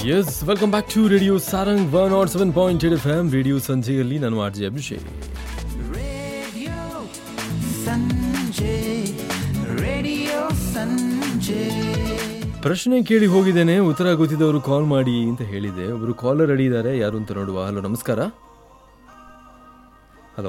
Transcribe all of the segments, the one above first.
S welcome back to radio Sarang one nought seven point eight F M radio ಸಂಜೆಯಲ್ಲಿ ನಾನು R J Abhishek Radio Sanjay, Radio Sanjay. ಪ್ರಶ್ನೆ ಕೇಳಿ ಹೋಗಿದ್ದೇನೆ ಉತ್ತರ ಗೊತ್ತಿದ್ದವರು ಕಾಲ್ ಮಾಡಿ ಅಂತ ಹೇಳಿದೆ ಒಬ್ಬರು ಕಾಲರ್ ರೆಡಿ ಇದ್ದಾರೆ ಯಾರು ಅಂತ ನೋಡುವ ಹಲೋ ನಮಸ್ಕಾರ ಹಲೋ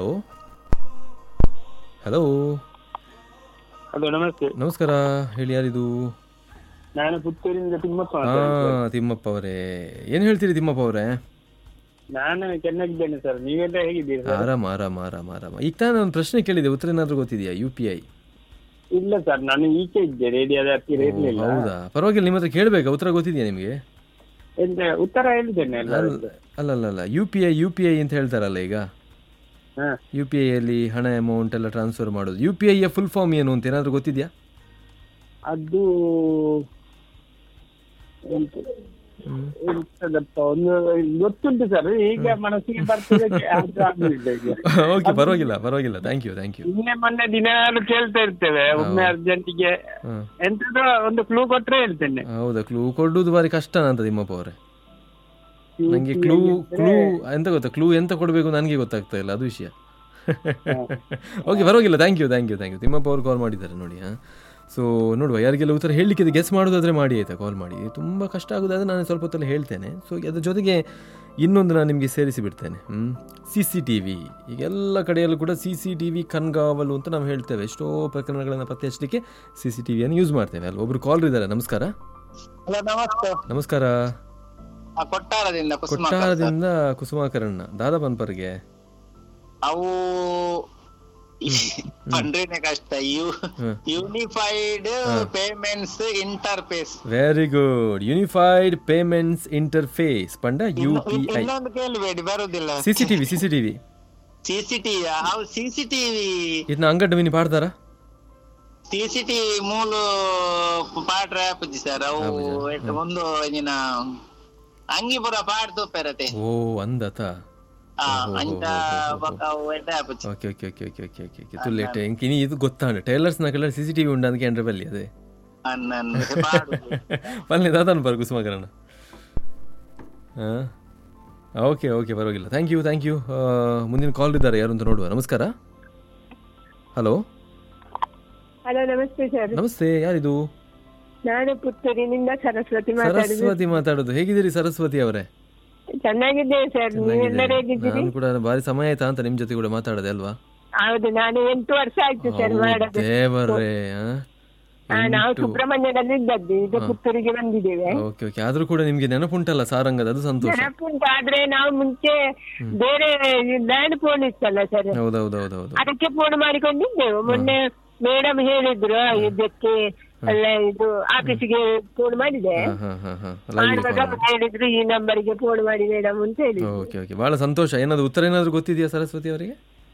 ಹಲೋ ಹಲೋ ನಮಸ್ತೆ ನಮಸ್ಕಾರ ಹೇಳಿ ಯಾರಿದು ನಾನು ಪುತ್ತೂರಿಂದ ತಿಮ್ಮಪ್ಪ ಹಾ ಮಾತಾಡ್ತಿರೋದು. ತಿಮ್ಮಪ್ಪ ಅವರೇ ಏನು ಹೇಳ್ತೀರಿ ತಿಮ್ಮಪ್ಪ ಅವರೇ ನಾನು ಚೆನ್ನಾಗಿದ್ದೇನೆ ಸರ್ ನೀವೆಲ್ಲ ಹೇಗಿದ್ದೀರಿ ಸರ್ ಆರಾಮ ಆರಾಮ ಆರಾಮ ಆರಾಮ ಈಗ ತಾನೇ ನಾನು ಪ್ರಶ್ನೆ ಕೇಳಿದೆ ಉತ್ತರ ಏನಾದರೂ ಗೊತ್ತಿದೆಯಾ ಯು ಪಿ ಐ ಇಲ್ಲ ಸರ್ ನಾನು ಈಚೆ ಇದ್ದೆ ರೇಡಿಯೋದ ಹತ್ತಿರ ಇರ್ಲಿಲ್ಲ ಹೌದಾ ಪರವಾಗಿಲ್ಲ ನಿಮ್ಮ ಹತ್ರ ಕೇಳಬೇಕಾ ಉತ್ತರ ಗೊತ್ತಿದೆಯಾ ನಿಮಗೆ ಎಂತ ಉತ್ತರ ಹೇಳಿದ್ದೇನೆ ಎಲ್ಲ ಅಲ್ಲ ಅಲ್ಲ ಅಲ್ಲ U P I U P I ಅಂತ ಹೇಳ್ತಾರಲ್ಲ ಈಗ ಹಾ ಯು ಪಿ ಐಯಲ್ಲಿ ಹಣ ಅಮೌಂಟ್ ಎಲ್ಲ ಟ್ರಾನ್ಸ್ಫರ್ ಮಾಡೋದು ಯು ಪಿ ಐಯ ಫುಲ್ ಫಾರ್ಮ್ ಏನು ಅಂತ ಏನಾದರೂ ಗೊತ್ತಿದೆಯಾ ಅದು ಎಂತ ಎಂತದಪ್ಪ ಒಂದು ಗೊತ್ತುಂಟು ಸರ್ ಈಗ ಮನಸ್ಸಿಗೆ ಬರ್ತದೆ ಅದು ಆಗ್ಲಿಲ್ಲ ಈಗ ಓಕೆ ಪರವಾಗಿಲ್ಲ ಪರವಾಗಿಲ್ಲ ಥ್ಯಾಂಕ್ ಯು ಥ್ಯಾಂಕ್ ಯು ನಿನ್ನೆ ಮೊನ್ನೆ ದಿನಾಲು ಕೇಳ್ತಾ ಇರ್ತೇವೆ ಒಮ್ಮೆ ಅರ್ಜೆಂಟಿಗೆ ಹಾಂ ಎಂತದೋ ಒಂದು ಕ್ಲೂ ಕೊಟ್ರೆ ಹೇಳ್ತೇನೆ ಹೌದಾ ಕ್ಲೂ ಕೊಡುವುದು ಬಾರಿ ಕಷ್ಟ ಅಂತ ತಿಮ್ಮಪ್ಪ ಅವರೇ ನನಗೆ ಕ್ಲೂ ಕ್ಲೂ ಎಂತ ಗೊತ್ತಾ ಕ್ಲೂ ಎಂತ ಕೊಡಬೇಕು ನನಗೆ ಗೊತ್ತಾಗ್ತಾ ಇಲ್ಲ ಅದು ವಿಷಯ ಓಕೆ ಪರವಾಗಿಲ್ಲ thank you thank you thank you Thimmappa ಅವರು ಕಾಲ್ ಮಾಡಿದ್ದಾರೆ ನೋಡಿ ಹಾಂ ಸೊ ನೋಡುವ ಯಾರಿಗೆಲ್ಲ ಉತ್ತರ ಹೇಳಲಿಕ್ಕೆ ಗೆಸ್ ಮಾಡೋದಾದರೆ ಮಾಡಿ ಆಯಿತಾ ಕಾಲ್ ಮಾಡಿ ತುಂಬ ಕಷ್ಟ ಆಗೋದಾದ್ರೆ ನಾನು ಸ್ವಲ್ಪ ಹೊತ್ತಲ್ಲಿ ಹೇಳ್ತೇನೆ ಸೊ ಅದ್ರ ಜೊತೆಗೆ ಇನ್ನೊಂದು ನಾನು ನಿಮಗೆ ಸೇರಿಸಿ ಬಿಡ್ತೇನೆ ಸಿ ಸಿ ಟಿ ವಿ ಈಗೆಲ್ಲ ಕಡೆಯಲ್ಲೂ ಕೂಡ ಸಿ ಸಿ ಟಿ ವಿ ಕಣ್ಗಾವಲು ಅಂತ ನಾವು ಹೇಳ್ತೇವೆ ಎಷ್ಟೋ ಪ್ರಕರಣಗಳನ್ನು ಪತ್ತೆ ಹಚ್ಚಲಿಕ್ಕೆ ಸಿ ಸಿ ಟಿ ವಿಯನ್ನು ಯೂಸ್ ಮಾಡ್ತೇವೆ ಅಲ್ವಾ ಒಬ್ರು ಕಾಲ್ ಇದ್ದಾರೆ ನಮಸ್ಕಾರ ಹಲೋ ನಮಸ್ತೆ ನಮಸ್ಕಾರ ಆ, ಕೊಟ್ಟಾರದಿಂದ ಕುಸುಮ ಕೊಟ್ಟಾರದಿಂದ ಕುಸುಮಾಕರಣ್ಣ ದಾದಾ ಪನ್ಪರ್ಗೆ ಅವು ಪಂಡ್ರಿನೇ ಕಷ್ಟ U unified payments interface very good unified payments interface ಪಂಡ ಯು ಪಿ ಐ ಇನ್ನೊಂದು ಕೇಳಬೇಡಿ ಬರುದಿಲ್ಲ C C T V C C T V CCTV ಅವು ಸಿಸಿಟಿವಿ ಇದನ್ನ ಅಂಗಡಿ ವಿನಿ ಪಾಡ್ತಾರಾ ಸಿಸಿಟಿವಿ ಮೂಲು ಪಾಡ್ರ ಆಪುಜಿ ಸರ್ ಅವು ಎಟ್ ಒಂದು ಇದಿನ ಅಂಗಿ ಪುರ ಪಾಡ್ ತೂಪೆರತೆ ಓ ಅಂದತ ಆ ಅಂಚ ಬೊಕ ಅವು ಎಡ್ಡೆ ಆಪುಜಿ okay okay okay okay okay okay okay ತುಲ್ಲೇಟ್ ಇಂಕಿನಿ ಇದು ಗೊತ್ತಾಂಡ ಟೈಲರ್ಸ್ ನಕಲ ಸಿ ಸಿ ಟಿ ವಿ ಉಂಡ ಅದಕ್ಕೆ ಎಂಡ್ರೆ ಬಲ್ಲಿ ಅದೇ ಅನ್ನ ಪಾಡು ಪಲ್ಲೆ ದಾದಾನ್ ಪರ್ ಕುಸುಮಾಕರಣ್ಣ ಹಾಂ ಓಕೆ ಓಕೆ ಪರವಾಗಿಲ್ಲ ಥ್ಯಾಂಕ್ ಯು ಥ್ಯಾಂಕ್ ಯು ಮುಂದಿನ ಕಾಲ್ ಇದ್ದಾರೆ ಯಾರು ಅಂತ ನೋಡುವ ನಮಸ್ಕಾರ ಹಲೋ ಹಲೋ ನಮಸ್ತೆ ಸರ್ ನಮಸ್ತೆ ಯಾರಿದು ನಾನು ಪುತ್ತೂರಿನಿಂದ ಸರಸ್ವತಿ ಮಾತಾಡುದು ಸರಸ್ವತಿ ಮಾತಾಡೋದು ಹೇಗಿದ್ದೀರಿ ಸರಸ್ವತಿ ಅವರೇ ಚೆನ್ನಾಗಿದ್ದೇನೆ ಸರ್ ನೀವೆಲ್ಲರೂ ಹೇಗಿದ್ದೀರಿ ನಾನು ಕೂಡ ಭಾರಿ ಸಮಯ ಆಯ್ತಾ ಅಂತ ನಿಮ್ ಜೊತೆ ಕೂಡ ಮಾತಾಡದೆ ಅಲ್ವಾ ಹೌದು ನಾನು ಎಂಟು ವರ್ಷ ಆಯ್ತು ಸರ್ ಮಾಡೋದು ದೇವರೇ ಆ, ನಾವು ಸುಬ್ರಹ್ಮಣ್ಯದಲ್ಲಿ ಇದ್ದದ್ದು ಈಗ ಪುತ್ತೂರಿಗೆ ಬಂದಿದ್ದೇವೆ ಓಕೆ ಓಕೆ ಆದ್ರೂ ಕೂಡ ನಿಮ್ಗೆ ನೆನಪುಂಟಲ್ಲ ಸಾರಂಗದ ಅದು ಸಂತೋಷ ನೆನಪುಂಟು ಆದ್ರೆ ನಾವು ಮುಂಚೆ ಬೇರೆ ಲ್ಯಾಂಡ್ ಫೋನ್ ಇತ್ತಲ್ಲ ಸರ್ ಹೌದೌದೌದೌದು ಅದಕ್ಕೆ ಫೋನ್ ಮಾಡಿಕೊಂಡಿದ್ದೆವು ಮೊನ್ನೆ ಮೇಡಮ್ ಹೇಳಿದ್ರು ಇದಕ್ಕೆ ಅಲ್ಲ ಇದು ಆಫೀಸಿಗೆ ಫೋನ್ ಮಾಡಿದೆ ಹಾ ಹಾ ಹಾ ಲೈವ್ ಮಾಡುವಾಗ ಹೇಳಿದ್ರು ಈ ನಂಬರಿಗೆ ಫೋನ್ ಮಾಡಿ ಮೇಡಮ್ ಅಂತ ಹೇಳಿ ಓಕೆ ಓಕೆ ಬಹಳ ಸಂತೋಷ ಏನಾದ್ರು ಉತ್ತರ ಏನಾದ್ರು ಗೊತ್ತಿದೆಯಾ ಸರಸ್ವತಿ ಅವರಿಗೆ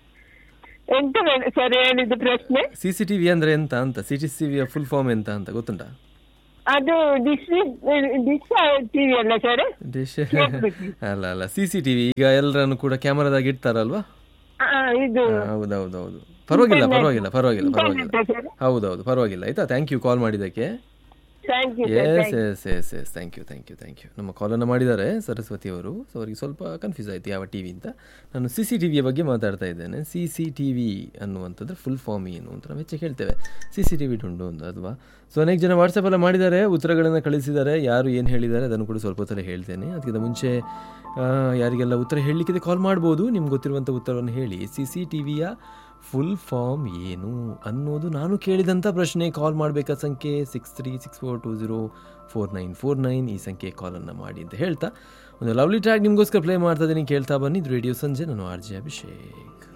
ಎಂತ ಬೇಡ ಸರ್ ಹೇಳಿದ್ದು ಪ್ರಶ್ನೆ ಸಿ ಸಿ ಟಿ ವಿ ಅಂದ್ರೆ ಎಂತ ಅಂತ ಸಿ ಟಿ ಸಿ ವಿಯ ಫುಲ್ ಫಾರ್ಮ್ ಎಂತ ಅಂತ ಗೊತ್ತುಂಟಾ ಅದು ಡಿಶ್ ಡಿಶ್ ಟಿವಿ ಅಲ್ಲ ಸರ್ ಡಿಶ್ ಅಲ್ಲ ಅಲ್ಲ ಸಿ ಸಿ ಟಿ ವಿ ಈಗ ಎಲ್ಲರನ್ನು ಕೂಡ ಕ್ಯಾಮರಾದಾಗ ಇಡ್ತಾರಲ್ವಾ ಇದು ಹಾ, ಹೌದೌದೌದು ಪರವಾಗಿಲ್ಲ ಪರವಾಗಿಲ್ಲ ಪರವಾಗಿಲ್ಲ ಪರವಾಗಿಲ್ಲ ಸರ್ ಹೌದೌದು ಪರವಾಗಿಲ್ಲ ಆಯ್ತಾ ಥ್ಯಾಂಕ್ ಯು ಕಾಲ್ ಮಾಡಿದ್ದಕ್ಕೆ thank you yes yes yes yes thank you thank you thank you ನಮ್ಮ ಕಾಲನ್ನು ಮಾಡಿದ್ದಾರೆ ಸರಸ್ವತಿ ಅವರು ಸೊ ಅವರಿಗೆ ಸ್ವಲ್ಪ ಕನ್ಫ್ಯೂಸ್ ಆಯಿತು ಯಾವ ಟಿ ವಿ ಅಂತ ನಾನು ಸಿ ಸಿ ಟಿ ವಿಯ ಬಗ್ಗೆ ಮಾತಾಡ್ತಾ ಇದ್ದೇನೆ ಸಿ ಸಿ ಟಿ ವಿ ಅನ್ನುವಂಥದ್ದು ಫುಲ್ ಫಾರ್ಮ್ ಏನು ಅಂತ ನಾವು ಹೆಚ್ಚು ಹೇಳ್ತೇವೆ ಸಿ ಸಿ ಟಿ ವಿ ಉಂಟು ಅಂತ ಅಲ್ವಾ ಸೊ ಅನೇಕ ಜನ ವಾಟ್ಸಪ್ಪೆಲ್ಲ ಮಾಡಿದ್ದಾರೆ ಉತ್ತರಗಳನ್ನು ಕಳಿಸಿದ್ದಾರೆ ಯಾರು ಏನು ಹೇಳಿದ್ದಾರೆ ಅದನ್ನು ಕೂಡ ಸ್ವಲ್ಪ ಹೊತ್ತಲ್ಲಿ ಹೇಳ್ತೇನೆ ಅದಕ್ಕಿಂತ ಮುಂಚೆ ಆ, ಯಾರಿಗೆಲ್ಲ ಉತ್ತರ ಹೇಳಲಿಕ್ಕಿದೆ ಕಾಲ್ ಮಾಡ್ಬೋದು ನಿಮ್ಗೆ ಗೊತ್ತಿರುವಂಥ ಉತ್ತರವನ್ನು ಹೇಳಿ ಸಿ ಸಿ ಟಿ ವಿಯ ಫುಲ್ ಫಾರ್ಮ್ ಏನು ಅನ್ನೋದು ನಾನು ಕೇಳಿದಂಥ ಪ್ರಶ್ನೆ ಕಾಲ್ ಮಾಡಬೇಕಾದ ಸಂಖ್ಯೆ six three six four two zero four nine four nine ಈ ಸಂಖ್ಯೆ ಕಾಲನ್ನು ಮಾಡಿ ಅಂತ ಹೇಳ್ತಾ ಒಂದು ಲವ್ಲಿ ಟ್ರ್ಯಾಕ್ ನಿಮಗೋಸ್ಕರ ಪ್ಲೇ ಮಾಡ್ತಾ ಇದ್ದೀನಿ ಕೇಳ್ತಾ ಬನ್ನಿ ಇದು ರೇಡಿಯೋ ಸಂಜೆ ನಾನು ಆರ್ ಜೆ ಅಭಿಷೇಕ್